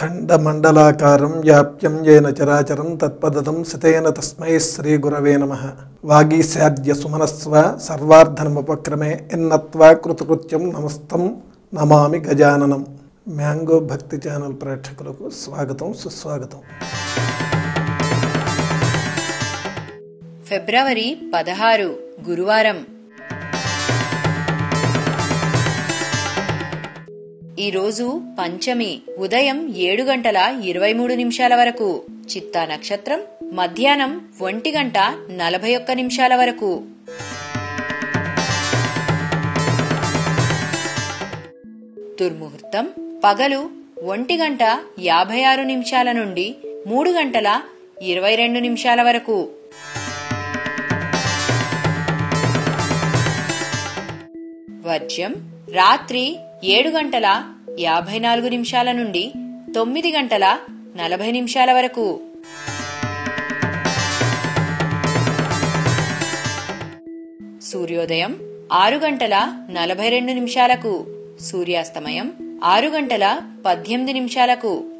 ఖండమండలాకారం వ్యాప్యం ఏన చరాచరం తత్పదం సితేన తస్మై శ్రీ గురవే నమ వాగీశాద్య సుమనస్వ సర్వార్ధనముపక్రమే ఎన్నత్వా కృతకృత్యం నమస్తం నమామి గజాననం మ్యాంగో భక్తి ఛానల్ ప్రేక్షకులకు స్వాగతం సుస్వాగతం ఫిబ్రవరి పదహారు గురువారం ఈరోజు పంచమి ఉదయం ఏడు గంటల ఇరవై మూడు నిమిషాల వరకు చిత్తా నక్షత్రం మధ్యాహ్నం ఒంటి గంట నలభై ఒక్క నిమిషాల వరకు దుర్ముహూర్తం పగలు ఒంటి గంట యాభై ఆరు నిమిషాల నుండి మూడు గంటల ఇరవై రెండు నిమిషాల వరకు వర్జ్యం రాత్రి ఏడు గంటల యాభై నాలుగు నిమిషాల నుండి తొమ్మిది గంటల నలభై నిమిషాల వరకు సూర్యోదయం ఆరు గంటల నలభై రెండు నిమిషాలకు సూర్యాస్తమయం ఆరు గంటల పద్దెనిమిది నిమిషాలకు